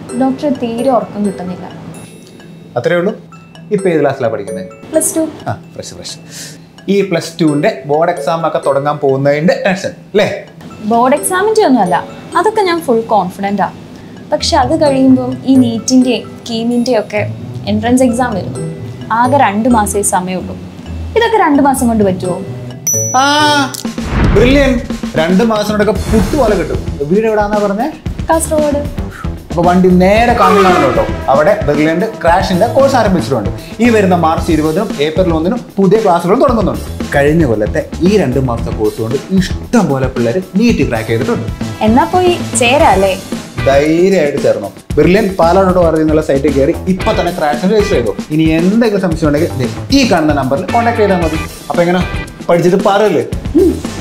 ഡോക്ടറെ തീരെ ഉറക്കം കിട്ടുന്നില്ല അത്രേ ഉള്ളൂ ഇപ്പൊ ഏത് ക്ലാസ്സിലാണ് പഠിക്കുന്നത് പ്ലസ് ടു ആ ഫ്രഷ് ഫ്രഷ് ഈ പ്ലസ് ടുവിന്റെ ബോർഡ് എക്സാം ഒക്കെ തുടങ്ങാൻ പോകുന്നതിന്റെ ടെൻഷൻ അല്ലേ ബോർഡ് എക്സാമിൻ്റെ ഒന്നുമല്ല അതൊക്കെ ഞാൻ ഫുൾ കോൺഫിഡൻ്റാ പക്ഷെ അത് കഴിയുമ്പം ഈ നീറ്റിൻ്റെയും കീമിൻ്റെയും ഒക്കെ എൻട്രൻസ് എക്സാം വരുന്നു ആകെ രണ്ട് മാസമേ സമയമുള്ളൂ ഇതൊക്കെ രണ്ട് മാസം കൊണ്ട് പറ്റുമോ ആ ബ്രില്യൻ രണ്ട് മാസത്തിനോടൊക്കെ പുട്ടുപോലെ കിട്ടും വീട് എവിടാന്നാ പറഞ്ഞേ കാസർഗോഡ് അപ്പൊ വണ്ടി നേരെ കാണുന്നതാണല്ലോ കേട്ടോ അവിടെ ബെർലിൻ്റെ ക്രാഷിന്റെ കോഴ്സ് ആരംഭിച്ചിട്ടുണ്ട് ഈ വരുന്ന മാർച്ച് ഇരുപതിനും ഏപ്രിൽ ഒന്നിനും പുതിയ ക്ലാസ്സുകളും തുടങ്ങുന്നുണ്ട് കഴിഞ്ഞ കൊല്ലത്തെ ഈ രണ്ട് മാസത്തെ കോഴ്സ് കൊണ്ട് ഇഷ്ടം പോലെ പിള്ളേർ നീറ്റ് ക്രാക്ക് ചെയ്തിട്ടുണ്ട് എന്നാ പോയി ചേരാ അല്ലേ ധൈര്യമായിട്ട് ചേർന്നു ബെർലിൻ പാലോട്ട് പറയുന്നുള്ള സൈറ്റിൽ കയറി ഇപ്പൊ തന്നെ ക്രാഷിന് രജിസ്റ്റർ ചെയ്തു ഇനി എന്തെങ്കിലും സംശയം ഉണ്ടെങ്കിൽ ദേ ഈ കാണുന്ന നമ്പറിൽ കോൺടാക്ട് ചെയ്താൽ മതി അപ്പൊ എങ്ങനെ പഠിച്ചിട്ട് പാറല്ലേ